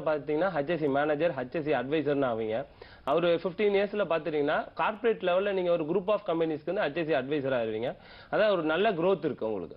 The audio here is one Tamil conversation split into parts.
பார்த்தீங்கன்னா ஹச்எஸ்சி மேனேஜர் ஹச்எஸ்சி அட்வைசர்னு ஆவீங்க அவர் ஃபிஃப்டீன் இயர்ஸ்ல பார்த்துட்டீங்கன்னா கார்ப்பரேட் லெவல்ல நீங்க ஒரு குரூப் ஆஃப் கம்பெனிஸ்க்கு வந்து ஹச்எஸ்சி அட்வைசர் ஆயிருவீங்க அதான் ஒரு நல்ல growth இருக்கு உங்களுக்கு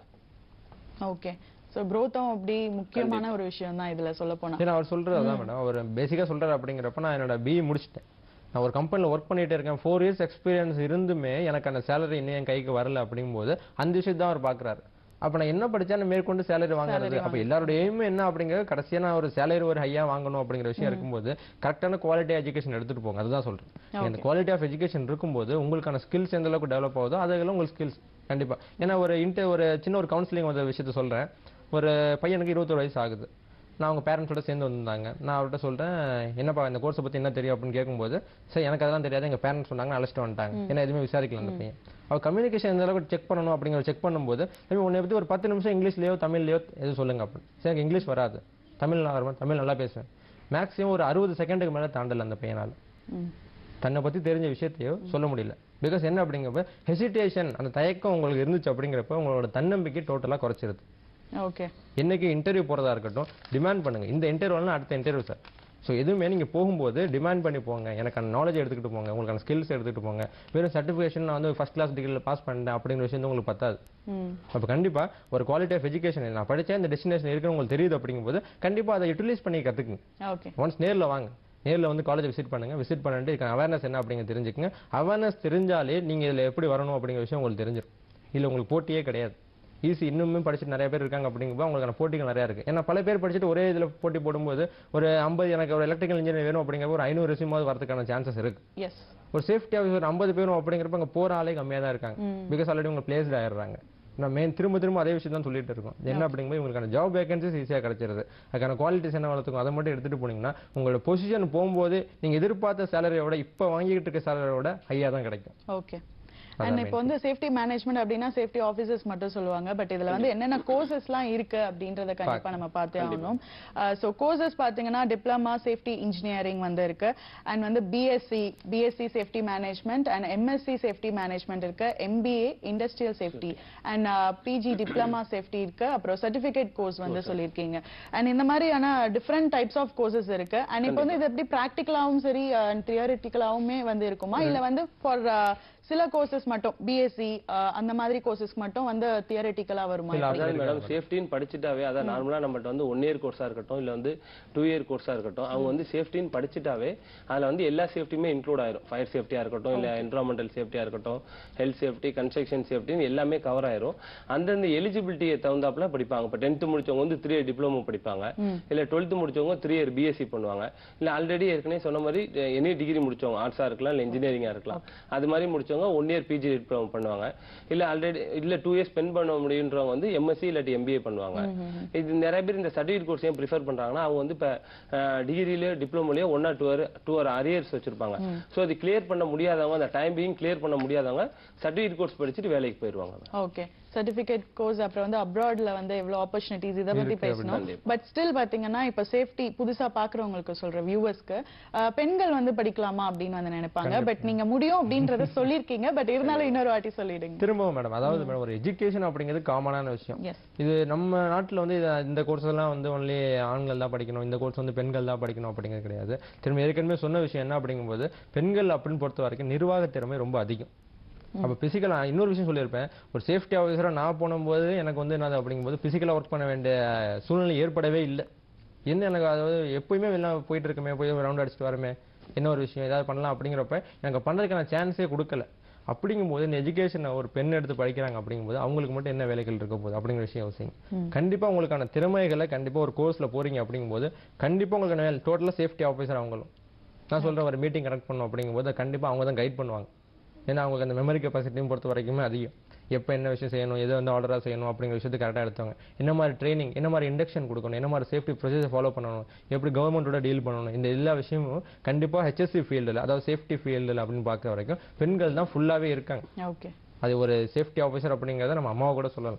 ஓகே சோ growth-உம் அப்படி முக்கியமான ஒரு விஷயம் தான் இதுல சொல்ல போனா ஏன்னா அவர் சொல்றது அதான் மேடம் அவர் பேசிக்கா சொல்றாரு அப்படிங்கிறப்ப நான் என்னோட பிஇ முடிச்சிட்டேன் நான் ஒரு கம்பெனில ஒர்க் பண்ணிட்டே இருக்கேன் ஃபோர் இயர்ஸ் எக்ஸ்பீரியன்ஸ் இருந்துமே எனக்கு அந்த சேலரி இன்னும் என் கைக்கு வரல அப்படிங்கும்போது அந்த விஷயத்தை தான் அவர் பாக்குறாரு அப்ப நான் என்ன படிச்சா நான் மேற்கொண்டு சேலரி வாங்குறது அப்ப எல்லாரோட எய்ம் என்ன அப்படிங்கிறது கடைசியா நான் ஒரு சேலரி ஒரு ஹையா வாங்கணும் அப்படிங்கிற விஷயம் இருக்கும்போது கரெக்டான குவாலிட்டி எஜுகேஷன் எடுத்துட்டு போங்க அதுதான் சொல்றேன் அந்த குவாலிட்டி ஆஃப் எஜுகேஷன் இருக்கும்போது உங்களுக்கான ஸ்கில்ஸ் எந்த அளவுக்கு டெவலப் ஆகுதோ அதெல்லாம் உங்களுக்கு ஸ்கில்ஸ் கண்டிப்பா ஏன்னா ஒரு இன்டர் ஒரு சின்ன ஒரு கவுன்சிலிங் வந்த விஷயத்த சொல்றேன் ஒரு பையனுக்கு இருபத்தொரு வயசு ஆகுது நான் அவங்க பேரண்ட்ஸோட சேர்ந்து வந்திருந்தாங்க நான் அவர்கிட்ட சொல்றேன் என்னப்பா இந்த கோர்ஸை பத்தி என்ன தெரியும் அப்படின்னு கேட்கும்போது சரி எனக்கு அதெல்லாம் தெரியாது எங்க பேரண்ட்ஸ் சொன்னாங்க அழைச்சிட்டு வந்துட்டாங்க ஏன்னா எதுவுமே விசாரிக்கல அந்த பையன் அவர் கம்யூனிகேஷன் எந்த அளவுக்கு செக் பண்ணணும் அப்படிங்கிற செக் பண்ணும்போது தம்பி உன்னை பத்தி ஒரு பத்து நிமிஷம் இங்கிலீஷ்லயோ தமிழ்லயோ எது சொல்லுங்க அப்படின்னு சரி எனக்கு இங்கிலீஷ் வராது தமிழ் நான் வருவேன் தமிழ் நல்லா பேசுவேன் மேக்ஸிமம் ஒரு அறுபது செகண்டுக்கு மேல தாண்டல அந்த பையனால ம். தன்னை பத்தி தெரிஞ்ச விஷயத்தையோ சொல்ல முடியல பிகாஸ் என்ன அப்படிங்கிறப்ப ஹெசிடேஷன் அந்த தயக்கம் உங்களுக்கு இருந்துச்சு அப்படிங்கிறப்ப உங்களோட தன்னம்பிக்கை டோட்டலா குறைச்சிருது ஓகே என்னைக்கு இன்டர்வியூ போறதா இருக்கட்டும் டிமாண்ட் பண்ணுங்க இந்த இன்டர்வியூலாம் அடுத்த இன்டர்வியூ சார் ஸோ எதுவுமே நீங்க போகும்போது டிமாண்ட் பண்ணி போங்க எனக்கான நாலேஜ் எடுத்துக்கிட்டு போங்க உங்களுக்கான ஸ்கில்ஸ் எடுத்துக்கிட்டு போங்க வெறும் சர்டிஃபிகேஷன் நான் வந்து ஃபர்ஸ்ட் கிளாஸ் டிகிரியில் பாஸ் பண்ணிட்டேன் அப்படிங்கிற விஷயம் வந்து உங்களுக்கு பத்தாது ம் அப்போ கண்டிப்பா ஒரு குவாலிட்டி ஆஃப் எஜுகேஷன் நான் படிச்சேன் இந்த டெஸ்டினேஷன் இருக்குன்னு உங்களுக்கு தெரியுது அப்படிங்கும்போது கண்டிப்பா அதை யூட்டிலைஸ் பண்ணி கத்துக்குங்க ஓகே ஒன்ஸ் நேர்ல வாங்க நேர்ல வந்து காலேஜ் விசிட் பண்ணுங்க விசிட் பண்ணிட்டு இதுக்கு அவேர்னஸ் என்ன அப்படிங்க தெரிஞ்சுக்கங்க அவேர்னஸ் தெரிஞ்சாலே நீங்க இதுல எப்படி வரணும் அப்படிங்கிற விஷயம் உங்களுக்கு தெரிஞ்சிடும் இல்ல உங்களுக்கு போட்டியே கிடையாது ஈஸி இன்னுமே படிச்சுட்டு நிறைய பேர் இருக்காங்க அப்படிங்கும்போது அவங்களுக்கான போட்டிகள் நிறைய இருக்கு ஏன்னா பல பேர் படிச்சுட்டு ஒரே இதுல போட்டி போடும்போது ஒரு ஐம்பது எனக்கு ஒரு எலக்ட்ரிக்கல் இன்ஜினியர் வேணும் அப்படிங்கிறப்ப ஒரு ஐநூறு ரெசியூமாவது வரதுக்கான சான்சஸ் இருக்கு எஸ் ஒரு சேஃப்டி ஆஃபீஸர் ஐம்பது பேரும் அப்படிங்கிறப்ப அங்க போற ஆளே கம்மியா தான் இருக்காங்க பிகாஸ் ஆல்ரெடி உங்க பிளேஸ்ட் ஆயிடுறாங்க நான் மெயின் திரும்ப திரும்ப அதே விஷயம் தான் சொல்லிட்டு இருக்கோம் என்ன அப்படிங்கும்போது உங்களுக்கான ஜாப் வேகன்சிஸ் ஈஸியாக கிடைச்சிருது அதுக்கான குவாலிட்டிஸ் என்ன வளர்த்துக்கும் அதை மட்டும் எடுத்துட்டு போனீங்கன்னா உங்களோட பொசிஷன் போகும்போது நீங்க எதிர்பார்த்த சேலரியோட இப்போ வாங்கிட்டு இருக்க சேலரியோட ஹையா தான் கிடைக்கும் ஓகே அண்ட் இப்போ வந்து சேஃப்டி மேனேஜ்மெண்ட் அப்படின்னா சேஃப்டி ஆஃபீஸர்ஸ் மட்டும் சொல்லுவாங்க பட் இதுல வந்து என்னென்ன கோர்சஸ்லாம் இருக்கு அப்படின்றத கண்டிப்பா நம்ம பார்த்தே ஆகணும் ஸோ கோர்சஸ் பாத்தீங்கன்னா டிப்ளமா சேஃப்டி இன்ஜினியரிங் வந்து இருக்கு அண்ட் வந்து BSc BSc safety management and MSc safety management இருக்கு MBA industrial safety and PG diploma safety இருக்கு அப்புறம் சர்டிபிகேட் கோர்ஸ் வந்து சொல்லியிருக்கீங்க அண்ட் இந்த மாதிரியான டிஃப்ரெண்ட் டைப்ஸ் ஆஃப் கோர்சஸ் இருக்கு அண்ட் இப்போ வந்து இது எப்படி ப்ராக்டிக்கலாவும் சரி தியரிட்டிக்கலாவுமே வந்து இருக்குமா இல்ல வந்து ஃபார் சில கோர்சஸ் மட்டும் பிஎஸ்சி அந்த மாதிரி கோர்சஸ் மட்டும் வந்து தியரிட்டிக்கலா வருமா இல்ல, எப்படி? அதான் மேடம் சேஃப்டின்னு படிச்சுட்டாவே அதான் நார்மலா நம்மகிட்ட வந்து ஒன் இயர் கோர்ஸா இருக்கட்டும் இல்ல வந்து டூ இயர் கோர்ஸா இருக்கட்டும் அவங்க வந்து சேஃப்டின்னு படிச்சுட்டாவே அதுல வந்து எல்லா சேஃப்டியுமே இன்க்ளூட் ஆயிரும் ஃபயர் சேஃப்டியா இருக்கட்டும் இல்ல என்வரான்மெண்டல் சேஃப்டியா இருக்கட்டும் ஹெல்த் சேஃப்டி கன்ஸ்ட்ரக்ஷன் சேஃப்டின்னு எல்லாமே கவர் ஆயிரும் அந்தந்த எலிஜிபிலிட்டியை தகுந்தாப்புல படிப்பாங்க இப்போ டென்த் முடிச்சவங்க வந்து த்ரீ இயர் டிப்ளமோ படிப்பாங்க இல்ல டுவெல்த் முடிச்சவங்க த்ரீ இயர் பிஎஸ்சி பண்ணுவாங்க இல்ல ஆல்ரெடி ஏற்கனவே சொன்ன மாதிரி எனி டிகிரி முடிச்சவங்க ஆர்ட்ஸா இருக்கலாம் இல்ல இன்ஜினியரிங்கா இருக்கலாம் அது மாதிரி முடிச்சவங்க ஒன் இயர் பிஜி டிப்ளமோ பண்ணுவாங்க இல்ல ஆல்ரெடி இல்ல டூ இயர்ஸ் ஸ்பெண்ட் பண்ண முடியுன்றவங்க வந்து எம்எஸ்சி இல்லாட்டி எம்பிஏ பண்ணுவாங்க இது நிறைய பேர் இந்த சர்டிஃபிகேட் கோர்ஸ் ஏன் ப்ரிஃபர் பண்றாங்கன்னா அவங்க வந்து இப்ப டிகிரிலயோ டிப்ளமோலயோ one or two two or arrears வச்சிருப்பாங்க சோ அது கிளியர் பண்ண முடியாதவங்க அந்த டைம் பீங் கிளியர் பண்ண முடியாதவங்க சர்டிஃபிகேட் கோர்ஸ் படிச்சுட்டு வேலைக்கு போயிருவாங்க ஓகே சர்டிபிகேட் கோர்ஸ் அப்புறம் வந்து அப்ராட்ல வந்து எவ்வளவு ஆப்பர்ச்சுனிட்டிஸ் இத பத்தி இருக்கு பேசணும் கண்டிப்பா. பட் ஸ்டில் பாத்தீங்கன்னா இப்ப சேஃப்டி புதுசா பாக்குறவங்களுக்கு சொல்ற வியூவர்ஸ்க்கு பெண்கள் வந்து படிக்கலாமா அப்படின்னு வந்து நினைப்பாங்க பட் நீங்க முடியும் அப்படின்றத சொல்லிருக்கீங்க பட் இருந்தாலும் இன்னொரு வாட்டி சொல்லிடுங்க திரும்பவும் மேடம் அதாவது மேடம் ஒரு எஜுகேஷன் அப்படிங்கிறது காமனான விஷயம் எஸ் இது நம்ம நாட்டுல வந்து இத- இந்த கோர்ஸ் எல்லாம் வந்து ஒன்லி ஆண்கள் தான் படிக்கணும் இந்த கோர்ஸ் வந்து பெண்கள் தான் படிக்கணும் அப்படிங்கிறது கிடையாது திரும்ப ஏற்கனவே சொன்ன விஷயம் என்ன அப்படிங்கும்போது பெண்கள் அப்படின்னு பொறுத்த வரைக்கும் நிர்வாக திறமை ரொம்ப அதிகம் அப்ப பிசிக்கலா இன்னொரு விஷயம் சொல்லியிருப்பேன் ஒரு சேஃப்டி ஆஃபீஸரா நான் போனும்போது எனக்கு வந்து என்னது அப்படிங்கும்போது பிசிக்கலா ஒர்க் பண்ண வேண்டிய சூழ்நிலை ஏற்படவே இல்லை என்ன எனக்கு அதாவது எப்பயுமே வெளில போயிட்டு இருக்குமே போய் ரவுண்ட் அடிச்சுட்டு வரமே என்ன ஒரு விஷயம் ஏதாவது பண்ணலாம் அப்படிங்கிறப்ப எனக்கு பண்றதுக்கான சான்ஸே கொடுக்கல அப்படிங்கும்போது இந்த எஜுகேஷன் ஒரு பெண் எடுத்து படிக்கிறாங்க அப்படிங்கும்போது அவங்களுக்கு மட்டும் என்ன வேலைகள் இருக்க போகுது அப்படிங்கிற விஷயம் யோசிங்க கண்டிப்பா உங்களுக்கான திறமைகளை கண்டிப்பா ஒரு கோர்ஸ்ல போறீங்க அப்படிங்கும்போது கண்டிப்பா உங்களுக்கு டோட்டலா சேஃப்டி ஆஃபீஸர் அவங்களும் நான் சொல்றேன் ஒரு மீட்டிங் கனெக்ட் பண்ணணும் அப்படிங்கும்போது கண்டிப்பா அவங்க தான் கைட் பண்ணுவாங்க ஏன்னா அவங்களுக்கு அந்த மெமரி கெப்பாசிட்டியும் பொறுத்த வரைக்குமே அதிகம் எப்போ என்ன விஷயம் செய்யணும் எதை வந்து ஆர்டராக செய்யணும் அப்படிங்கிற விஷயத்தை கரெக்டாக எடுத்தாங்க என்ன மாதிரி ட்ரைனிங் என்ன மாதிரி இண்டக்ஷன் கொடுக்கணும் என்ன மாதிரி சேஃப்டி ப்ரொசீஜர் ஃபாலோ பண்ணணும் எப்படி கவர்மெண்ட்டோட டீல் பண்ணணும் இந்த எல்லா விஷயமும் கண்டிப்பாக ஹெச்எஸ்சி ஃபீல்டில் அதாவது சேஃப்டி ஃபீல்டில் அப்படின்னு பார்க்குற வரைக்கும் பெண்கள் தான் ஃபுல்லாகவே இருக்காங்க ஓகே அது ஒரு சேஃப்டி ஆஃபீஸர் அப்படிங்கிறத நம்ம அம்மாவை கூட சொல்லலாம்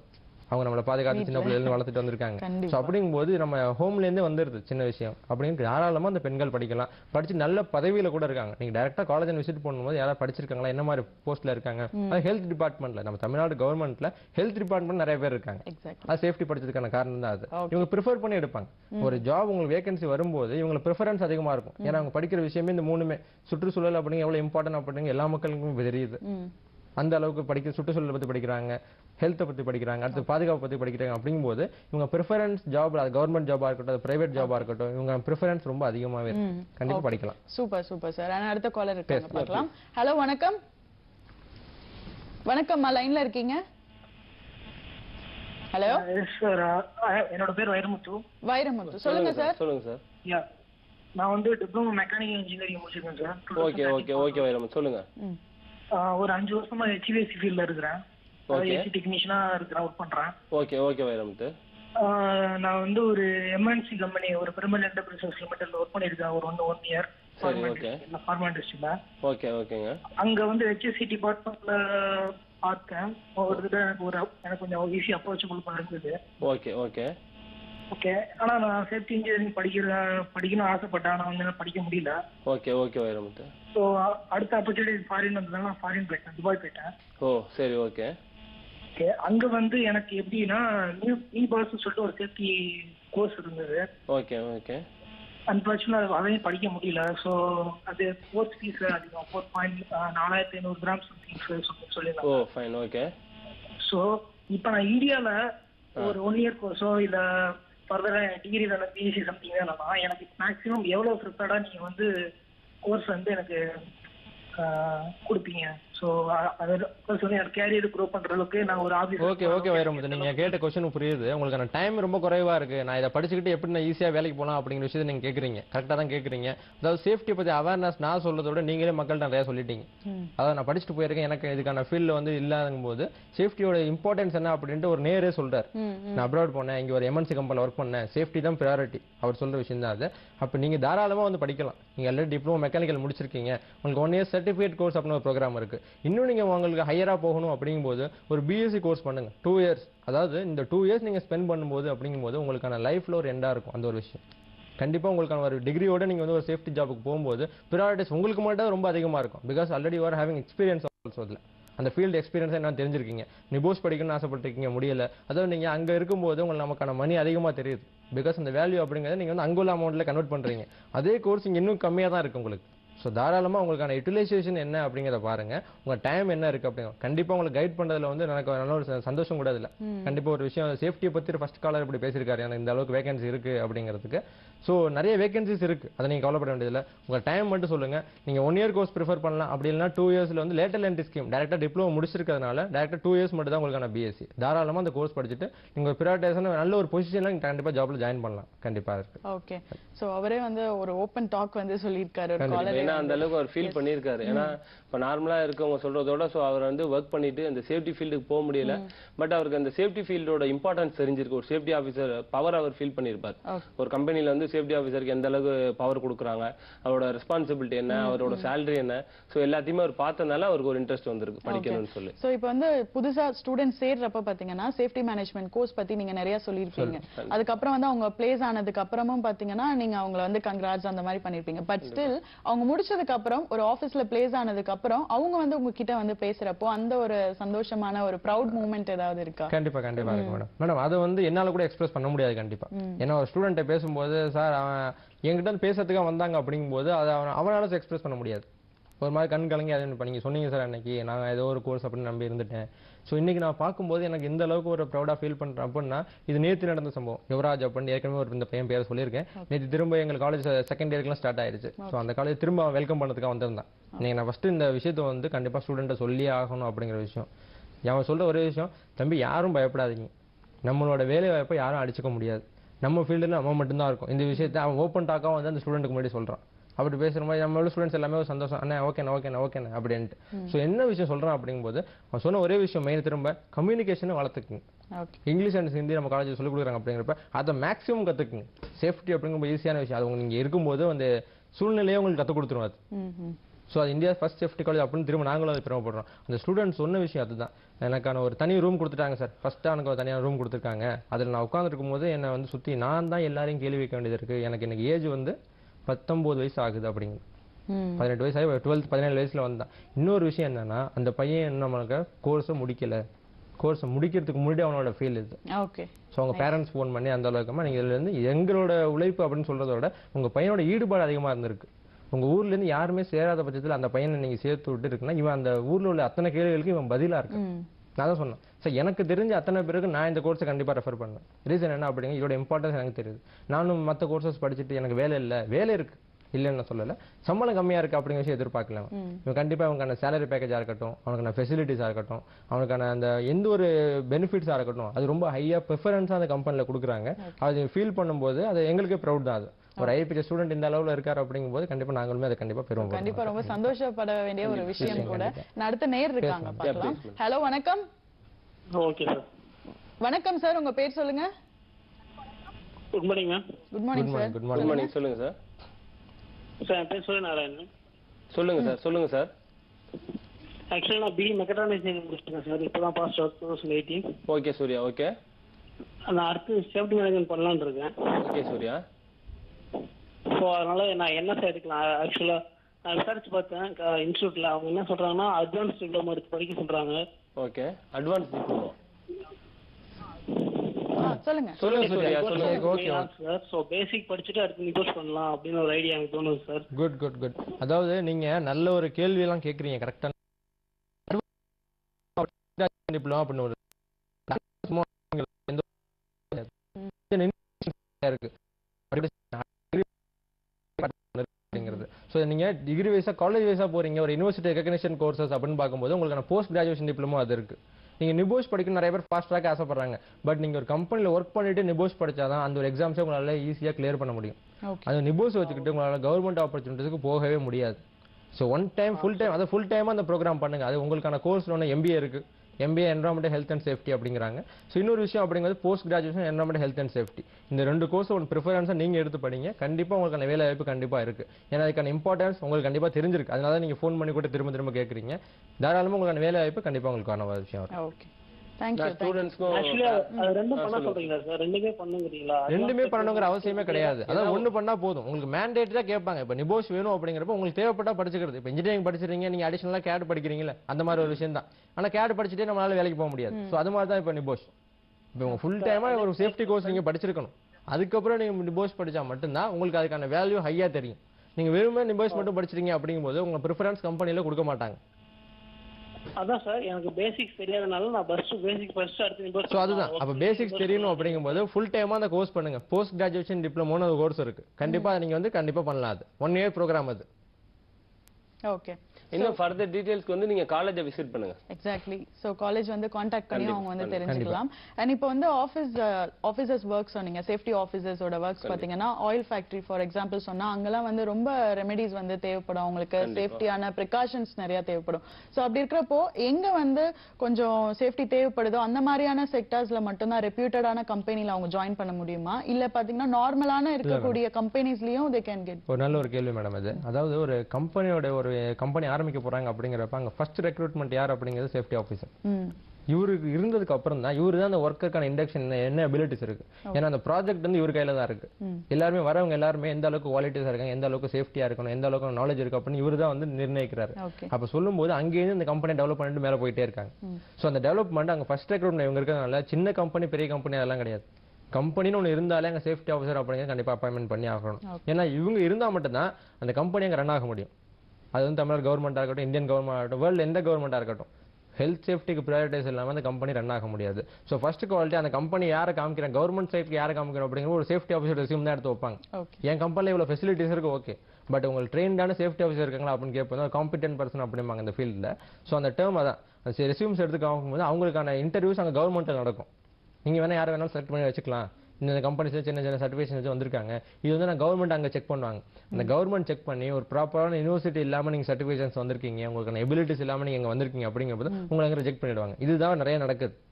அவங்க நம்மளை பாதுகாத்து சின்ன பிள்ளைல இருந்து வளர்த்துட்டு வந்திருக்காங்க கண்டிப்பா. ஸோ அப்படிங்கும்போது நம்ம ஹோம்ல இருந்தே வந்துருது சின்ன விஷயம் அப்படின்னு தாராளமா அந்த பெண்கள் படிக்கலாம் படிச்சு நல்ல பதவியில கூட இருக்காங்க நீங்க டைரக்டா காலேஜ் விசிட் பண்ணும்போது யாராவது படிச்சிருக்காங்களா என்ன மாதிரி போஸ்ட்ல இருக்காங்க அது ஹெல்த் டிபார்ட்மெண்ட்ல நம்ம தமிழ்நாடு கவர்மெண்ட்ல ஹெல்த் டிபார்ட்மெண்ட் நிறைய பேர் இருக்காங்க எக்ஸாக்ட் அது சேஃப்டி படிச்சதுக்கான காரணம் தான் அது இவங்க ப்ரிஃபர் பண்ணி எடுப்பாங்க ஒரு ஜாப் உங்களுக்கு வேகன்சி வரும்போது இவங்களுக்கு ப்ரிஃபரன்ஸ் அதிகமா இருக்கும் ஏன்னா அவங்க படிக்கிற விஷயமே இந்த மூணுமே சுற்றுச்சூழல் அப்படிங்க எவ்வளவு இம்பார்ட்டன்ட் அப்படிங்க எல்லா மக்களுக்கும் தெரியுது ம் அந்த அளவுக்கு படிக்க சுற்றுச்சூழலை பத்தி படிக்கிறாங்க ஹெல்த்தை பத்தி படிக்கிறாங்க அடுத்து பாதுகாப்பு பத்தி படிக்கிறாங்க அப்படிங்கும்போது இவங்க ப்ரிஃபரன்ஸ் ஜாப் அது கவர்மெண்ட் ஜாபா இருக்கட்டும் அது பிரைவேட் ஜாபா இருக்கட்டும் இவங்க ப்ரிஃபரன்ஸ் ரொம்ப அதிகமாவே இருக்கு கண்டிப்பா படிக்கலாம் சூப்பர் சூப்பர் சார் ஆனா அடுத்த காலர் இருக்காங்க பார்க்கலாம் ஹலோ வணக்கம் வணக்கம்மா லைன்ல இருக்கீங்க ஹலோ சார் என்னோட பேர் வைரமுத்து வைரமுத்து சொல்லுங்க சார் சொல்லுங்க சார் யா நான் வந்து டிப்ளமோ மெக்கானிக்கல் இன்ஜினியரிங் முடிச்சிருக்கேன் sir okay okay okay Vairam சொல்லுங்க ம் ஆஹ் ஒரு அஞ்சு வருஷமா ஹெச்விஎஸ்சி ஃபீல்ட்ல இருக்கிறேன் ஏசி டெக்னீஷியனா இருக்கிறேன் ஒர்க் பண்றேன் ஓகே ஓகே வைரமுத்து ஆஹ் நான் வந்து ஒரு எம்என்சி கம்பெனி ஒரு பெருமல் என்டர்பிரைசஸ் லிமிடெட்ல ஒர்க் பண்ணியிருக்கேன் ஒரு ஒன் ஒன் இயர் சரி ஓகே ஃபார்மா இண்டஸ்ட்ரியில ஓகே ஓகேங்க அங்க வந்து ஹெச்எஸ்சி டிபார்ட்மெண்ட்ல பார்த்தேன் ஒரு தடவை எனக்கு ஒரு எனக்கு கொஞ்சம் ஈஸி அப்ரோச்சபிள் இருந்தது ஓகே ஓகே ஓகே ஆனா நான் சேஃப்டி இன்ஜினியரிங் படிக்கிற படிக்கணும்னு ஆசைப்பட்டேன் ஆனா வந்து என்னால படிக்க முடியல ஓகே ஓகே வைரமுத்து ஸோ அடுத்த ஆப்பர்ச்சுனிட்டி ஃபாரின் வந்ததுனால நான் ஃபாரின் போயிட்டேன் துபாய் போயிட்டேன் ஓ சரி ஓகே ஓகே அங்க வந்து எனக்கு எப்படின்னா நியூ இ பாஸ் சொல்லிட்டு ஒரு சேஃப்டி கோர்ஸ் இருந்தது ஓகே ஓகே அன்பார்ச்சுனேட் அதையும் படிக்க முடியல ஸோ அது கோர்ஸ் ஃபீஸ் அதிகம் ஃபோர் பாயிண்ட் நாலாயிரத்தி ஐநூறு கிராம் சம்திங் ஓ சொல்லியிருந்தாங்க ஃபைன் ஓகே ஸோ இப்போ நான் இந்தியால ஒரு ஒன் இயர் கோர்ஸோ இல்ல ஃபர்தரா டிகிரி வேணும் பிஎஸ்சி சம்திங் வேணும்னா எனக்கு மேக்ஸிமம் எவ்வளவு ப்ரிப்பேர்டா நீங்க வந்து கோர்ஸ் வந்து எனக்கு ஆஹ், கொடுப்பீங்க ஸோ அது கோர்ஸ் வந்து எனக்கு கேரியர் க்ரோ பண்ற அளவுக்கு நான் ஒரு ஆஃபீஸ் ஓகே ஓகே வைரமுத்து நீங்க கேட்ட கொஸ்டின் புரியுது உங்களுக்கான டைம் ரொம்ப குறைவா இருக்கு நான் இதை படிச்சுக்கிட்டு எப்படி நான் ஈஸியா வேலைக்கு போலாம் அப்படிங்கிற விஷயத்தை நீங்க கேக்குறீங்க கரெக்டா தான் கேக்குறீங்க அதாவது சேஃப்டி பத்தி அவேர்னஸ் நான் சொல்றதை விட நீங்களே மக்கள்கிட்ட நிறைய சொல்லிட்டீங்க அதாவது நான் படிச்சுட்டு போயிருக்கேன் எனக்கு இதுக்கான ஃபீல்டு வந்து இல்லாதங்கும் போது சேஃப்டியோட இம்பார்ட்டன்ஸ் என்ன அப்படின்ட்டு ஒரு நேரே சொல்றாரு நான் அப்ராட் போனேன் இங்க ஒரு எம்என்சி கம்பெனியில் ஒர்க் பண்ணேன் சேஃப்டி தான் ப்ரையாரிட்டி அவர் சொல்ற விஷயம் தான் அது அப்ப நீங்க தாராளமா வந்து படிக்கலாம் நீங்க ஆல்ரெடி டிப்ளமோ மெக்கானிக்கல் முடிச்சிருக்கீங்க உங்களுக்கு ஒன் இயர் சர்டிஃபிகேட் கோர்ஸ் அப்படின்னு ஒரு ப்ரோக்ராம் இருக்கு இன்னும் நீங்க உங்களுக்கு ஹையரா போகணும் அப்படிங்கும்போது ஒரு பிஎஸ்சி கோர்ஸ் பண்ணுங்க டூ இயர்ஸ் அதாவது இந்த டூ இயர்ஸ் நீங்க ஸ்பெண்ட் பண்ணும்போது அப்படிங்கும்போது உங்களுக்கான லைஃப்ல ஒரு எண்டா இருக்கும் அந்த ஒரு விஷயம் கண்டிப்பா உங்களுக்கான ஒரு டிகிரியோட நீங்க வந்து ஒரு சேஃப்டி ஜாபுக்கு போகும்போது ப்ரியாரிட்டிஸ் உங்களுக்கு மட்டும் ரொம்ப அதிகமா இருக்கும் because already you are having experience also அதுல அந்த ஃபீல்டு எக்ஸ்பீரியன்ஸ் என்ன தெரிஞ்சிருக்கீங்க நிபோஸ் படிக்கணும்னு ஆசைப்பட்டிருக்கீங்க முடியல அதாவது நீங்க அங்க இருக்கும்போது உங்களுக்கு நமக்கான மணி அதிகமா தெரியுது பிகாஸ் அந்த வேல்யூ அப்படிங்கறத நீங்க வந்து அங்குள்ள அமௌண்ட்ல கன்வெர்ட் பண்றீங்க அதே கோர்ஸ் இங்க இன்னும் கம்மியா தான் இருக்கு உங்களுக்கு ஸோ தாராளமா உங்களுக்கான யூட்டிலைசேஷன் என்ன அப்படிங்கிறத பாருங்க உங்க டைம் என்ன இருக்கு அப்படிங்க கண்டிப்பா உங்களுக்கு கைட் பண்றதுல வந்து எனக்கு நல்ல ஒரு ச- சந்தோஷம் கூட இல்ல கண்டிப்பா ஒரு விஷயம் சேஃப்டியை பத்தி ஃபர்ஸ்ட் காலர் இப்படி பேசியிருக்காரு எனக்கு இந்த அளவுக்கு வேகன்சி இருக்கு அப்படிங்கிறதுக்கு ஸோ நிறைய வேகன்சிஸ் இருக்கு அதை நீங்க கவலைப்பட வேண்டியதில்ல உங்க டைம் மட்டும் சொல்லுங்க நீங்க ஒன் இயர் கோர்ஸ் ப்ரிஃபர் பண்ணலாம் அப்படி இல்லைன்னா டூ இயர்ஸ்ல வந்து லேட்டர் என்ட்ரி ஸ்கீம் டேரக்டா டிப்ளமோ முடிச்சிருக்கிறதுனால டேரக்டா டூ இயர்ஸ் மட்டும் தான் உங்களுக்கான பிஎஸ்சி தாராளமா அந்த கோர்ஸ் படிச்சுட்டு நீங்க ஒரு ப்ரியாரிட்டைசன் நல்ல ஒரு பொசிஷன்ல நீங்க கண்டிப்பா ஜாப்ல ஜாயின் பண்ணலாம் கண்டிப்பா இருக்கு ஓகே சோ அவரே வந்து ஒரு ஓபன் டாக் வந்து சொல்லியிருக்காரு ஒரு காலர் ஏன்னா அந்த அளவுக்கு அவர் ஃபீல் பண்ணியிருக்காரு ஏன்னா இப்ப நார்மலா இருக்கவங்க சொல்றதோட சோ அவர் வந்து ஒர்க் பண்ணிட்டு அந்த சேஃப்டி ஃபீல்டுக்கு போக முடியல பட் அவருக்கு அந்த சேஃப்டி ஃபீல்டோட இம்பார்ட்டன்ஸ் தெரிஞ்சிருக்கு ஒரு சேஃப்டி ஆஃபீஸர் பவர் அவர் ஃபீல் பண்ணியிருப்பார் ஒரு கம்பெனில வந்து சேஃப்டி ஆஃபீஸருக்கு எந்த அளவுக்கு பவர் கொடுக்குறாங்க அவரோட ரெஸ்பான்சிபிலிட்டி என்ன அவரோட சேலரி என்ன சோ எல்லாத்தையுமே அவர் பார்த்தனால அவருக்கு ஒரு இன்ட்ரெஸ்ட் வந்திருக்கு படிக்கணும்னு சொல்லி சோ இப்போ வந்து புதுசா ஸ்டூடெண்ட் சேர்றப்ப பாத்தீங்கன்னா சேஃப்டி மேனேஜ்மெண்ட் கோர்ஸ் பத்தி நீங்க நிறைய சொல்லியிருப்பீங்க அதுக்கப்புறம் வந்து அவங்க பிளேஸ் ஆனதுக்கு அப்புறமும் பாத்தீங்கன்னா நீங்க அவங்கள வந்து கங்க்ராட்ஸ் அந்த மாதிரி பண்ணிருப்பீங்க பட் ஸ்டில் அவங்க முடிச்சதுக்கு அப்புறம் ஒரு ஆபீஸ்ல பிளேஸ் ஆனதுக்கு அப்புறம் அவங்க வந்து உங்ககிட்ட வந்து பேசுறப்போ அந்த ஒரு சந்தோஷமான ஒரு ப்ரௌட் மூமெண்ட் ஏதாவது இருக்கா கண்டிப்பா கண்டிப்பா இருக்கு மேடம் மேடம் அது வந்து என்னால கூட எக்ஸ்பிரஸ் பண்ண முடியாது கண்டிப்பா ஏன்னா ஒரு ஸ்டூடெண்ட்டை பேசும்போது சார் அவன் என்கிட்ட வந்து பேசுறதுக்காக வந்தாங்க அப்படிங்கும்போது அதை அவன் அவனால எக்ஸ்பிரஸ் பண்ண முடியாது ஒரு மாதிரி கண் கலங்கி அது இப்போ நீங்க சொன்னீங்க சார் அன்னைக்கு நான் ஏதோ ஒரு கோர்ஸ் அப்படின்னு நம்பி இருந்துட்டேன் ஸோ இன்னைக்கு நான் பார்க்கும்போது எனக்கு இந்த அளவுக்கு ஒரு ப்ரௌடா ஃபீல் பண்றேன் அப்படின்னா இது நேத்து நடந்த சம்பவம் யுவராஜ் அப்படின்னு ஏற்கனவே ஒரு இந்த பையன் பேர் சொல்லியிருக்கேன் நேற்று திரும்ப எங்க காலேஜ் செகண்ட் இயர்க்குலாம் ஸ்டார்ட் ஆயிடுச்சு ஸோ அந்த காலேஜ் திரும்ப வெல்கம் பண்ணதுக்காக வந்திருந்தான் நீங்க நான் ஃபர்ஸ்ட் இந்த விஷயத்தை வந்து கண்டிப்பா ஸ்டூடெண்ட்டை சொல்லியே ஆகணும் அப்படிங்கிற விஷயம் அவன் சொல்ற ஒரே விஷயம் தம்பி யாரும் பயப்படாதீங்க நம்மளோட வேலை வாய்ப்பை யாரும் அடிச்சுக்க முடியாது நம்ம ஃபீல்டில் நம்ம மட்டும்தான் இருக்கும் இந்த விஷயத்தை அவன் ஓப்பன் டாக்காக வந்து அந்த ஸ்டூடெண்ட்டுக்கு முன்னாடி சொல்றான் அப்படி பேசுற மாதிரி நம்மளோட ஸ்டூடெண்ட்ஸ் எல்லாமே ஒரு சந்தோஷம் அண்ணா ஓகேண்ணா ஓகேண்ணா ஓகேண்ணா அப்படின்ட்டு ஸோ என்ன விஷயம் சொல்றான் அப்படிங்கும்போது அவன் சொன்ன ஒரே விஷயம் மெயின் திரும்ப கம்யூனிகேஷனை வளர்த்துக்குங்க ஓகே இங்கிலீஷ் அண்ட் ஹிந்தி நம்ம காலேஜில் சொல்லிக் கொடுக்குறாங்க அப்படிங்கிறப்ப அதை மேக்ஸிமம் கற்றுக்குங்க சேஃப்டி அப்படிங்கிற ஈஸியான விஷயம் அது உங்க நீங்க இருக்கும்போது அந்த சூழ்நிலையை உங்களுக்கு கற்றுக் கொடுத்துரும் அது ம் ம் ஸோ அது இந்தியா ஃபர்ஸ்ட் சேஃப்டி காலேஜ் அப்படின்னு திரும்ப நாங்களும் அதை பெருமைப்படுறோம் அந்த ஸ்டூடெண்ட் சொன்ன விஷயம் அதுதான் எனக்கான ஒரு தனி ரூம் கொடுத்துட்டாங்க சார் ஃபர்ஸ்ட்டாக எனக்கு ஒரு தனியான ரூம் கொடுத்துருக்காங்க அதில் நான் உட்காந்துருக்கும் போது என்னை வந்து சுற்றி நான் தான் எல்லாரையும் கேள்வி வைக்க வேண்டியது இருக்குது எனக்கு இன்னைக்கு ஏஜ் வந்து பத்தொம்போது வயசு ஆகுது அப்படிங்க ம் பதினெட்டு வயசு ஆகி டுவெல்த் பதினேழு வயசுல வந்தான் இன்னொரு விஷயம் என்னன்னா அந்த பையன் என்ன நம்மளுக்கு கோர்ஸை முடிக்கல கோர்ஸை முடிக்கிறதுக்கு முன்னாடி அவனோட ஃபீல் இது ஓகே ஸோ அவங்க பேரண்ட்ஸ் ஃபோன் பண்ணி அந்த அளவுக்குமா நீங்கள் இதுல இருந்து எங்களோட உழைப்பு அப்படின்னு சொல்றத விட உங்க பையனோட ஈடுபாடு அதிகமா இருந்திருக்கு உங்க ஊர்ல இருந்து யாருமே சேராத பட்சத்துல அந்த பையனை நீங்க சேர்த்து விட்டு இருக்குன்னா இவன் அந்த ஊர்ல உள்ள அத்தனை கேள்விகளுக்கு இவன் பதிலா இருக்கு ம் நான் தான் சொன்னேன் சார் எனக்கு தெரிஞ்ச அத்தனை பேருக்கு நான் இந்த கோர்ஸை கண்டிப்பா ரெஃபர் பண்ணேன் ரீசன் என்ன அப்படிங்க இதோட இம்பார்ட்டன்ஸ் எனக்கு தெரியுது நானும் மற்ற கோர்சஸ் படிச்சுட்டு எனக்கு வேலை இல்லை வேலை இருக்கு இல்லைன்னு நான் சொல்லல சம்பளம் கம்மியா இருக்கு அப்படிங்கிற விஷயம் எதிர்பார்க்கல அவன். ம். இவன் கண்டிப்பா அவனுக்கான சேலரி பேக்கேஜா இருக்கட்டும் அவனுக்கான ஃபெசிலிட்டிஸா இருக்கட்டும் அவனுக்கான அந்த எந்த ஒரு பெனிஃபிட்ஸா இருக்கட்டும் அது ரொம்ப ஹையா ப்ரிஃபரன்ஸா அந்த கம்பெனில கொடுக்குறாங்க அது ஃபீல் பண்ணும்போது அது எங்களுக்கே ப்ரௌட் தான் அது ஒரு ஐபிஎஸ் ஸ்டூடெண்ட் இந்த அளவுல இருக்காரு அப்படிங்கும்போது கண்டிப்பா நாங்களுமே அதை கண்டிப்பா பெறுவோம் கண்டிப்பா ரொம்ப சந்தோஷப்பட வேண்டிய ஒரு விஷயம் கூட நான் அடுத்த நேர் இருக்காங்க பார்க்கலாம் ஹலோ வணக்கம் ஓகே சார் வணக்கம் சார் உங்க பேர் சொல்லுங்க good morning ma'am good morning sir good good morning morning சொல்லுங்க சார் சார் என் பேர் சூரியநாராயணன் சொல்லுங்க சார் சொல்லுங்க சார் ஆக்சுவலாக நான் பிஇ மெக்கட்ரானிக்ஸ் முடிச்சிருக்கேன் சார் இப்போ தான் pass out two thousand eighteen okay Surya okay நான் அடுத்து சேஃப்டி மேனேஜ்மெண்ட் பண்ணலான்னு இருக்கேன் ஓகே சூர்யா ஸோ அதனால நான் என்ன சார் எடுக்கலாம் ஆக்சுவலாக நான் விசாரிச்சு பார்த்தேன் இன்ஸ்டியூட்டில் அவங்க என்ன சொல்கிறாங்கன்னா அட்வான்ஸ் டிப்ளமோ எடுத்து படிக்க சொல்கிறாங்க ஓகே அட்வான்ஸ் டிப்ளமோ ஆ, சொல்லுங்க சொல்லுங்க சூர்யா சொல்லுங்க ஓகே சார் ஸோ பேசிக் படிச்சுட்டு அடுத்து நிகோஸ் பண்ணலாம் அப்படின்னு ஒரு ஐடியா எனக்கு தோணுது சார் குட் குட் குட் அதாவது நீங்க நல்ல ஒரு கேள்வி எல்லாம் கேக்குறீங்க கரெக்டா டிப்ளமா அப்படின்னு ஒரு சும்மா எந்த இருக்கு அப்படிங்கிறது ஸோ நீங்க டிகிரி வைஸா காலேஜ் வைஸா போறீங்க ஒரு யூனிவர்சிட்டி ரெகக்னிஷன் கோர்சஸ் அப்படின்னு பார்க்கும்போது உங்களுக்கான போஸ்ட் கிராஜுவேஷன் டிப்ளமோ அது இருக்கு நீங்க நிபோஷ் படிக்கணும் நிறைய பேர் ஃபாஸ்ட் ட்ராக் ஆசைப்படுறாங்க பட் நீங்க ஒரு கம்பெனில ஒர்க் பண்ணிட்டு நிபோஷ் படிச்சாதான் அந்த ஒரு எக்ஸாம்ஸை உங்களால ஈஸியா கிளியர் பண்ண முடியும் ஓகே அது நிபோஸ் வச்சுக்கிட்டு உங்களால கவர்மெண்ட் ஆப்பர்ச்சுனிட்டிஸ்க்கு போகவே முடியாது so one time full time அதை ஃபுல் டைமா அந்த ப்ரோக்ராம் பண்ணுங்க அது உங்களுக்கான கோர்ஸ்ல ஒன்று எம்பிஏ இருக்கு MBA environment health and safety அப்படிங்கிறாங்க ஸோ இன்னொரு விஷயம் அப்படிங்கிறது post graduation environment health and safety இந்த ரெண்டு கோர்ஸ் ஒன்று ப்ரிஃபரன்ஸாக நீங்க எடுத்து படிங்க கண்டிப்பா உங்களுக்கான வேலை வாய்ப்பு கண்டிப்பா இருக்கு ஏன்னா அதுக்கான இம்பார்ட்டன்ஸ் உங்களுக்கு கண்டிப்பா தெரிஞ்சிருக்கு அதனால தான் நீங்க ஃபோன் பண்ணி கூட திரும்ப திரும்ப கேட்குறீங்க தாராளமா உங்களுக்கான வேலை வாய்ப்பு கண்டிப்பா உங்களுக்கான ஒரு விஷயம் வரும் ஓகே தேங்க்யூ நான் ஸ்டூடெண்ட்ஸ்க்கும் ஆக்சுவலி அது ரெண்டும் பண்ண சொல்றீங்களா சார் ரெண்டுமே பண்ணுங்கிறீங்களா ரெண்டுமே பண்ணணுங்கிற அவசியமே கிடையாது அதான் ஒண்ணு பண்ணா போதும் உங்களுக்கு மேண்டேட் தான் கேட்பாங்க இப்ப நிபோஷ் வேணும் அப்படிங்கிறப்ப உங்களுக்கு தேவைப்பட்டா படிச்சுக்கிறது இப்ப இன்ஜினியரிங் படிச்சிருக்கீங்க நீங்க அடிஷனலா கேட் படிக்கிறீங்களா அந்த மாதிரி ஒரு விஷயம் தான் ஆனா கேட் படிச்சுட்டே நம்மளால வேலைக்கு போக முடியாது சோ அது மாதிரி தான் இப்ப நிபோஷ் இப்ப உங்க ஃபுல் டைமா ஒரு சேஃப்டி கோர்ஸ் நீங்க படிச்சிருக்கணும் அதுக்கப்புறம் நீங்க நிபோஷ் படிச்சா மட்டும்தான் உங்களுக்கு அதுக்கான வேல்யூ ஹையா தெரியும் நீங்க வெறுமே நிபோஷ் மட்டும் படிச்சிருக்கீங்க அப்படிங்கும்போது உங்க ப்ரிஃபரன்ஸ் கம்பெனில கொடுக்க மாட்டாங்க அதான் சார் எனக்கு பேசிக்ஸ் தெரியாதனால நான் ஃபர்ஸ்ட் பேசிக் ஃபர்ஸ்ட் அடுத்து நிபோஸ் சோ அதுதான் அப்ப பேசிக்ஸ் தெரியணும் அப்படிங்கும்போது ஃபுல் டைமா அந்த கோர்ஸ் பண்ணுங்க போஸ்ட் கிராஜுவேஷன் டிப்ளமோன்னு ஒரு கோர்ஸ் இருக்கு கண்டிப்பா அதை நீங்க வந்து கண்டிப்பா பண்ணலாம் அது ஒன் இயர் ப்ரோக்ராம் அது ஓகே இன்னும் ஃபர்தர் டீடைல்ஸ்க்கு வந்து நீங்க காலேஜை விசிட் பண்ணுங்க எக்ஸாக்ட்லி சோ காலேஜ் வந்து காண்டாக்ட் பண்ணி அவங்க வந்து தெரிஞ்சுக்கலாம் அண்ட் இப்போ வந்து ஆஃபீஸ் ஆஃபீஸர்ஸ் ஒர்க் சொன்னீங்க சேஃப்டி ஆஃபீஸர்ஸோட ஒர்க்ஸ் பாத்தீங்கன்னா ஆயில் ஃபேக்டரி ஃபார் எக்ஸாம்பிள் சொன்னா அங்கெல்லாம் வந்து ரொம்ப ரெமெடிஸ் வந்து தேவைப்படும் அவங்களுக்கு சேஃப்டியான ப்ரிகாஷன்ஸ் நிறைய தேவைப்படும் சோ அப்படி இருக்கிறப்போ எங்க வந்து கொஞ்சம் சேஃப்டி தேவைப்படுதோ அந்த மாதிரியான செக்டர்ஸ்ல மட்டும்தான் ரெப்யூட்டடான கம்பெனில அவங்க ஜாயின் பண்ண முடியுமா இல்ல பாத்தீங்கன்னா நார்மலான இருக்கக்கூடிய கம்பெனிஸ்லயும் தே கேன் கெட் ஒரு நல்ல ஒரு கேள்வி மேடம் இது அதாவது ஒரு கம்பெனியோட ஒரு கம்பெனி ஆரம்பிக்க போறாங்க அப்படிங்கிறப்ப அங்க ஃபர்ஸ்ட் ரெக்ரூட்மெண்ட் யார் அப்படிங்கிறது சேஃப்டி ஆஃபீஸர் ம் இவருக்கு இருந்ததுக்கு அப்புறம் தான் இவரு தான் அந்த ஒர்க்கருக்கான இண்டக்ஷன் என்ன அபிலிட்டிஸ் இருக்கு ஏன்னா அந்த ப்ராஜெக்ட் வந்து இவர் கையில தான் இருக்கு ம். எல்லாருமே வரவங்க எல்லாருமே எந்த அளவுக்கு குவாலிட்டிஸா இருக்காங்க எந்த அளவுக்கு சேஃப்டியா இருக்கணும் எந்த அளவுக்கு நாலேஜ் இருக்கு அப்படின்னு இவர் தான் வந்து நிர்ணயிக்கிறாரு ஓகே அப்ப சொல்லும்போது அங்கேயிருந்து இந்த கம்பெனி டெவலப் பண்ணிட்டு மேல போயிட்டே இருக்காங்க சோ அந்த டெவலப்மெண்ட் அங்க ஃபர்ஸ்ட் ரெக்ரூட்மெண்ட் இவங்க இருக்கிறதுனால சின்ன கம்பெனி பெரிய கம்பெனி அதெல்லாம் கிடையாது கம்பெனின்னு ஒன்று இருந்தாலே அங்க சேஃப்டி ஆஃபீஸர் அப்படிங்கிறது கண்டிப்பா அப்பாயின்மெண்ட் பண்ணி ஆகணும் ஏன்னா இவங்க இருந்தா மட்டும்தான் அந்த கம்பெனி அங்க ரன் ஆக முடியும் அது வந்து தமிழ்நாடு கவர்மெண்டா இருக்கட்டும் இந்தியன் கவர்மெண்ட் ஆகட்டும் வேர்ல்டு எந்த கவர்மெண்டா இருக்கட்டும் ஹெல்த் சேஃப்டிக்கு ப்ரையாரிட்டிஸ் இல்லாம அந்த கம்பெனி ரன் ஆக முடியாது ஸோ ஃபர்ஸ்ட் குவாலிட்டி அந்த கம்பெனி யாரை காமிக்கிறேன் கவர்மெண்ட் சைட்க்கு யாரை காமிக்கிறோம் அப்படிங்கிற ஒரு சேஃப்டி ஆஃபீஸர் ரெசியூம் தான் எடுத்து வைப்பாங்க ஓகே என் கம்பெனில இவ்வளவு ஃபெசிலிட்டிஸ் இருக்கு ஓகே பட் உங்களுக்கு ட்ரெயின்டான சேஃப்டி ஆஃபீஸர் இருக்காங்களா அப்படின்னு கேட்போம் காம்பிடென்ட் பர்சன் அப்படிம்பாங்க இந்த ஃபீல்டில் ஸோ அந்த டேர்ம் அதான் அந்த ரெசியூம்ஸ் எடுத்து காமிக்கும்போது அவங்களுக்கான இன்டர்வியூஸ் அங்கே கவர்மெண்ட்டில் நடக்கும் நீங்க வேணா யாரை வேணாலும் செலக்ட் பண்ணி வச்சுக்கலாம் இந்த கம்பெனிஸ் சின்ன சின்ன சர்டிஃபிகேஷன் வச்சு வந்திருக்காங்க இது வந்து நான் கவர்மெண்ட் அங்க செக் பண்ணுவாங்க அந்த கவர்மெண்ட் செக் பண்ணி ஒரு ப்ராப்பரான யூனிவர்சிட்டி இல்லாம நீங்க சர்டிஃபிகேஷன்ஸ் வந்திருக்கீங்க உங்களுக்கான எபிலிட்டிஸ் இல்லாம நீங்க இங்க வந்திருக்கீங்க அப்படிங்கும்போது உங்களை அங்க ரிஜெக்ட் பண்ணிடுவாங்க இதுதான் நிறைய நடக்குது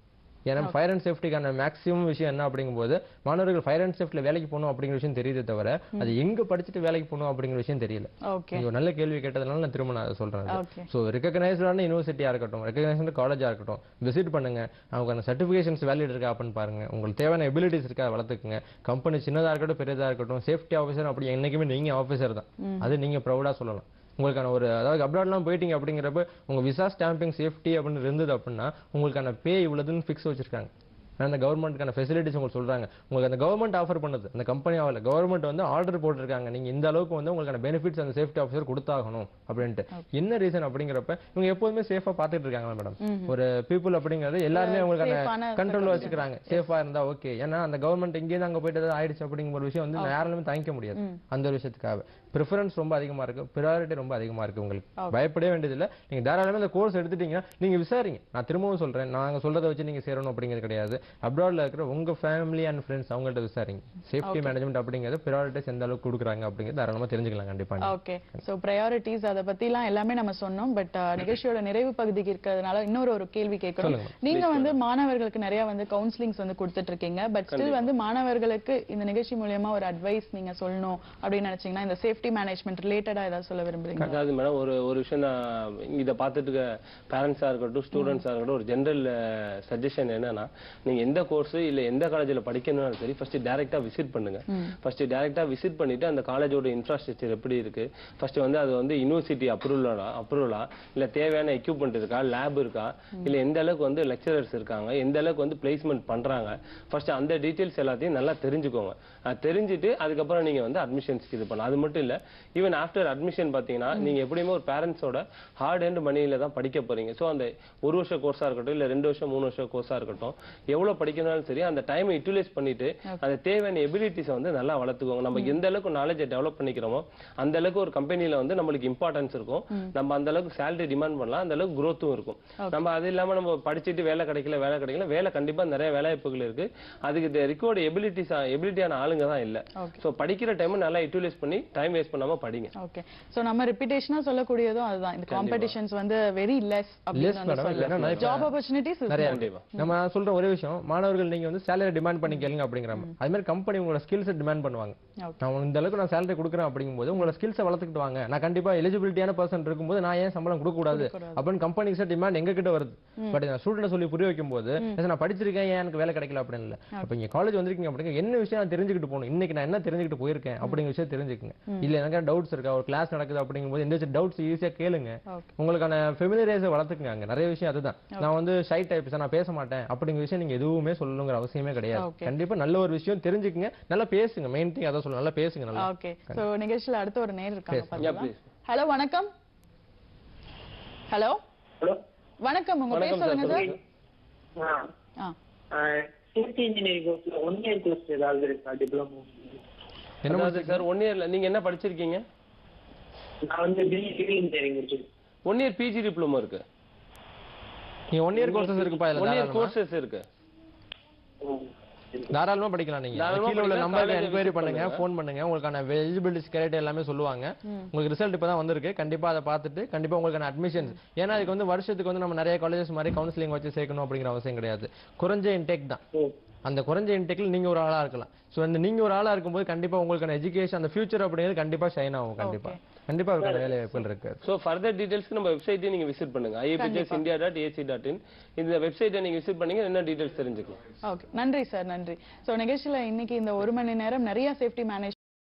ஏன்னா ஃபயர் அண்ட் சேஃப்டிக்கான மேக்ஸிமம் விஷயம் என்ன அப்படிங்கும்போது மாணவர்கள் ஃபயர் அண்ட் சேஃப்டில வேலைக்கு போகணும் அப்படிங்கிற விஷயம் தெரியுதே தவிர அது எங்க படிச்சுட்டு வேலைக்கு போகணும் அப்படிங்கிற விஷயம் தெரியல ஓகே நீங்க ஒரு நல்ல கேள்வி கேட்டதுனால நான் திரும்ப நான் அதை சொல்றேன் Okay. ஸோ ரெகக்னைஸ்டான யூனிவர்சிட்டியா இருக்கட்டும் ரெகக்னைஸ்டான காலேஜா இருக்கட்டும் விசிட் பண்ணுங்க அவங்களுக்கு சர்டிஃபிகேஷன்ஸ் வேலிட் இருக்கா அப்படின்னு பாருங்க உங்களுக்கு தேவையான எபிலிட்டிஸ் இருக்கா அதை வளர்த்துக்குங்க கம்பெனி சின்னதா இருக்கட்டும் பெரியதா இருக்கட்டும் சேஃப்டி ஆஃபீஸர் அப்படி என்னைக்குமே நீங்க ஆஃபீஸர் தான் அது நீங்க ப்ரௌடா சொல்லலாம் உங்களுக்கான ஒரு அதாவது அப்ராட்லாம் போயிட்டீங்க அப்படிங்கிறப்ப உங்க விசா ஸ்டாம்பிங் சேஃப்டி அப்படின்னு இருந்தது அப்படின்னா உங்களுக்கான பே இவ்வளவுன்னு ஃபிக்ஸ் வச்சிருக்காங்க ஆனா அந்த கவர்மெண்ட்க்கான ஃபெசிலிட்டிஸ் உங்களுக்கு சொல்றாங்க உங்களுக்கு அந்த கவர்மெண்ட் ஆஃபர் பண்ணுது அந்த கம்பெனி ஆகல கவர்மெண்ட் வந்து ஆர்டர் போட்டிருக்காங்க நீங்க இந்த அளவுக்கு வந்து உங்களுக்கான பெனிஃபிட்ஸ் அந்த சேஃப்டி ஆஃபீஸர் கொடுத்தாகணும் அப்படின்ட்டு என்ன ரீசன் அப்படிங்கிறப்ப இவங்க எப்போதுமே சேஃபா பார்த்துட்டு இருக்காங்களா மேடம் ஒரு பீப்புள் அப்படிங்கிறது எல்லாருமே safe-ஆன உங்களுக்கான கண்ட்ரோல் வச்சுக்கிறாங்க சேஃபா இருந்தா ஓகே ஏன்னா அந்த கவர்மெண்ட் இங்கேருந்து அங்க போயிட்டு ஏதாவது ஆயிடுச்சு அப்படிங்கிற ஒரு விஷயம் வந்து யாராலுமே தாங்கிக்க முடியாது அந்த ஒரு விஷயத்துக்காக ப்ரிஃபரன்ஸ் ரொம்ப அதிகமா இருக்கு ப்ரியாரிட்டி ரொம்ப அதிகமா இருக்கு உங்களுக்கு பயப்படவே வேண்டியதில்லை நீங்க தாராளமா இந்த கோர்ஸ் எடுத்துட்டீங்கன்னா நீங்க விசாரிங்க நான் திரும்பவும் சொல்றேன் நாங்க சொல்றதை வச்சு நீங்க சேரணும் அப்படிங்கிறது கிடையாது அப்ராட்ல இருக்கிற உங்க ஃபேமிலி அண்ட் ஃப்ரெண்ட்ஸ் அவங்கள்ட்ட விசாரிங்க சேஃப்டி மேனேஜ்மெண்ட் அப்படிங்கிறது ப்ரியாரிட்டிஸ் எந்த அளவுக்கு கொடுக்குறாங்க அப்படிங்கிறது தாராளமா தெரிஞ்சுக்கலாம் கண்டிப்பா நீங்க. ஓகே சோ ப்ரையாரிட்டிஸ் அத பத்திலாம் எல்லாமே நம்ம சொன்னோம் பட் நிகழ்ச்சியோட நிறைவு பகுதிக்கு இருக்கிறதுனால இன்னொரு ஒரு கேள்வி கேட்கணும் நீங்க வந்து மாணவர்களுக்கு நிறைய வந்து கவுன்சிலிங்ஸ் வந்து கொடுத்துட்டு இருக்கீங்க பட் ஸ்டில் வந்து மாணவர்களுக்கு இந்த நிகழ்ச்சி மூலியமா ஒரு அட்வைஸ் நீங்க சொல்லணும் அப்படின்னு நினைச்சீங்கன்னா இந்த சேஃப்டி மேனேஜ்மெண்ட் ரிலேட்டடா ஏதாவது சொல்ல விரும்புறீங்க அதாவது மேடம் ஒரு ஒரு விஷயம் நான் இதை பார்த்துட்டு இருக்க பேரண்ட்ஸாக இருக்கட்டும் ஸ்டூடெண்ட்ஸாக இருக்கட்டும் ஒரு ஜென்ரல் சஜஷன் என்னன்னா நீங்க எந்த கோர்ஸ் இல்ல எந்த காலேஜில் படிக்கணும்னாலும் சரி ஃபர்ஸ்ட் டேரக்டா விசிட் பண்ணுங்க ஃபர்ஸ்ட் டேரக்டா விசிட் பண்ணிட்டு அந்த காலேஜோட இன்ஃப்ராஸ்ட்ரக்சர் எப்படி இருக்கு ஃபர்ஸ்ட் வந்து அது வந்து யூனிவர்சிட்டி அப்ரூவலா அப்ரூவலா இல்ல தேவையான எக்யூப்மெண்ட் இருக்கா லேப் இருக்கா இல்ல எந்த அளவுக்கு வந்து லெக்சரர்ஸ் இருக்காங்க எந்த அளவுக்கு வந்து பிளேஸ்மெண்ட் பண்றாங்க ஃபர்ஸ்ட் அந்த டீடைல்ஸ் எல்லாத்தையும் நல்லா தெரிஞ்சுக்கோங்க அது தெரிஞ்சுட்டு அதுக்கப்புறம் நீங்க வந்து அட்மிஷன்ஸ்க்கு இது பண்ணலாம் அது மட்டும் இல்ல ஈவன் ஆஃப்டர் அட்மிஷன் பாத்தீங்கன்னா நீங்க எப்படியுமே ஒரு பேரண்ட்ஸோட ஹார்ட் அண்ட் மணியில தான் படிக்க போறீங்க சோ அந்த ஒரு வருஷம் கோர்ஸா இருக்கட்டும் இல்ல ரெண்டு வருஷம் மூணு வருஷம் கோர்ஸா இருக்கட்டும் எவ்வளவு படிக்கணும்னாலும் சரி அந்த டைமை யூட்டிலைஸ் பண்ணிட்டு அந்த தேவையான எபிலிட்டிஸை வந்து நல்லா வளர்த்துக்கோங்க நம்ம எந்த அளவுக்கு நாலேஜை டெவலப் பண்ணிக்கிறோமோ அந்த அளவுக்கு ஒரு கம்பெனில வந்து நம்மளுக்கு இம்பார்ட்டன்ஸ் இருக்கும் நம்ம அந்த அளவுக்கு சேலரி டிமாண்ட் பண்ணலாம் அந்த அளவுக்கு growth-ம் இருக்கும் நம்ம அது இல்லாம நம்ம படிச்சுட்டு வேலை கிடைக்கல வேலை கிடைக்கல வேலை கண்டிப்பா நிறைய வேலை வாய்ப்புகள் இருக்கு அதுக்கு ரிக்வர்டு எபிலிட்டிஸ் எபிலிட்டியான ஆளுங்க தான் இல்ல சோ படிக்கிற டைம் நல்லா யூட்டிலைஸ் பண்ணி டைம் வேஸ்ட் பண்ணாம படிங்க ஓகே சோ நம்ம ரிப்பீட்டேஷனா சொல்லக்கூடியதும் அதுதான் இந்த காம்படிஷன்ஸ் வந்து வெரி லெஸ் Less madam, இல்லைன்னா நிறைய- ஜாப் ஆப்பர்ச்சுனிட்டிஸ் நிறைய கண்டிப்பா. நம்ம சொல்ற ஒரே விஷயம் மாணவர்கள் நீங்க வந்து சேலரி டிமாண்ட் பண்ணி கேளுங்க அப்படிங்கிற மாதிரி. அது மாதிரி கம்பெனி உங்களோட ஸ்கில்ஸ் டிமாண்ட் பண்ணுவாங்க Okay. நான் உனக்கு இந்த அளவுக்கு நான் சேலரி கொடுக்குறேன் அப்படிங்கும்போது உங்களோட ஸ்கில்ஸை வளர்த்துக்கிட்டு வாங்க நான் கண்டிப்பா எலிஜிபிலிட்டியான பர்சன் இருக்கும்போது நான் ஏன் சம்பளம் கொடுக்க கூடாது அப்படின்னு கம்பெனிஸ் டிமாண்ட் எங்க கிட்ட வருது பட் நான் ஸ்டூடெண்ட் சொல்லி புரிய வைக்கும் போது நான் படிச்சிருக்கேன் ஏன் எனக்கு வேலை கிடைக்கல அப்படின்னு இல்ல அப்ப இங்க காலேஜ் வந்திருக்கீங்க அப்படிங்க என்ன விஷயம் நான் தெரிஞ்சுக்கிட்டு போகணும் இன்னைக்கு நான் என்ன தெரிஞ்சுக்கிட்டு போயிருக்கேன் அப்படிங்கிற விஷயம் தெரிஞ்சுக்கங்க இல்ல எனக்கு டவுட்ஸ் இருக்கா ஒரு கிளாஸ் நடக்குது அப்படிங்கும்போது எந்த டவுட்ஸ் ஈஸியா கேளுங்க Okay. உங்களுக்கான ஃபெமிலியரைஸை வளர்த்துக்குங்க அங்க நிறைய விஷயம் அதுதான் நான் வந்து ஷை டைப் நான் பேச மாட்டேன் அப்படிங்கிற விஷயம் நீங்க எதுவுமே சொல்லணுங்கிற அவசியமே கிடையாது Okay. கண்டிப்பா நல்ல ஒரு விஷயம் தெரிஞ்சுக்குங்க நல்லா பேசுங்க மெயின் திங் அதான் சொல்லுங்க நல்லா பேசுங்க நல்லா ஓகே சோ நிகழ்ச்சியில அடுத்த ஒரு நேர் இருக்காங்க Yeah, பாத்தீங்களா please. ஹலோ வணக்கம் ஹலோ ஹலோ வணக்கம் உங்க பேர் வணக்கம் சொல்லுங்க சார் சார் ஆ சேஃப்டி இன்ஜினியரிங் கோர்ஸ்ல ஒன் இயர் கோர்ஸ் ஏதாவது இருக்கா டிப்ளமோ என்ன அதாவது சார் ஒன் இயர்ல நீங்க என்ன படிச்சிருக்கீங்க நான் வந்து பிஇ சிவில் இன்ஜினியரிங் முடிச்சிருக்கேன் ஒன் இயர் பிஜி டிப்ளமோ இருக்கு நீங்க ஒன் இயர் கோர்சஸ் இருக்குப்பா இதுல ஒன் இயர் தாராளமா. கோர்சஸ் இருக்கு தாராளமா படிக்கலாம் நீங்க தாராளமா கீழ உள்ள படிக்கலாம். நம்பருக்கு college என்கொயரி visit பண்ணுங்க பண்ணுங்க. ஃபோன் பண்ணுங்க உங்களுக்கான எலிஜிபிலிட்டி கிரைட்டீரியா எல்லாமே சொல்லுவாங்க உங்களுக்கு ரிசல்ட் இப்பதான் வந்திருக்கு கண்டிப்பா அதை பார்த்துட்டு கண்டிப்பா உங்களுக்கான அட்மிஷன்ஸ் ஏன்னா அதுக்கு வந்து வருஷத்துக்கு வந்து நம்ம நிறைய காலேஜஸ் மாதிரி கவுன்சிலிங் வச்சு சேர்க்கணும் அப்படிங்கிற அவசியம் கிடையாது குறைஞ்ச இன்டேக் தான் அந்த குறைஞ்ச இன்டெக்ல நீங்க ஒரு ஆளா இருக்கலாம் சோ அந்த நீங்க ஒரு ஆளா இருக்கும்போது கண்டிப்பா உங்களுக்கான எஜுகேஷன் அந்த ஃபியூச்சர் அப்படிங்கிறது கண்டிப்பா ஷைன் ஆகும் கண்டிப்பா கண்டிப்பா அதுக்கான வேலை வாய்ப்புகள் இருக்கு ஸோ ஃபர்தர் டீடைல்ஸ்க்கு நம்ம வெப்சைட்டையும் நீங்க விசிட் பண்ணுங்க IPGS India dot AC dot in இந்த வெப்சைட்டை நீங்க விசிட் பண்ணீங்க என்ன டீடைல்ஸ் தெரிஞ்சுக்கலாம் ஓகே நன்றி சார் நன்றி சோ நிகழ்ச்சியில இன்னைக்கு இந்த ஒரு மணி நேரம் நிறைய சேஃப்டி மேனேஜ்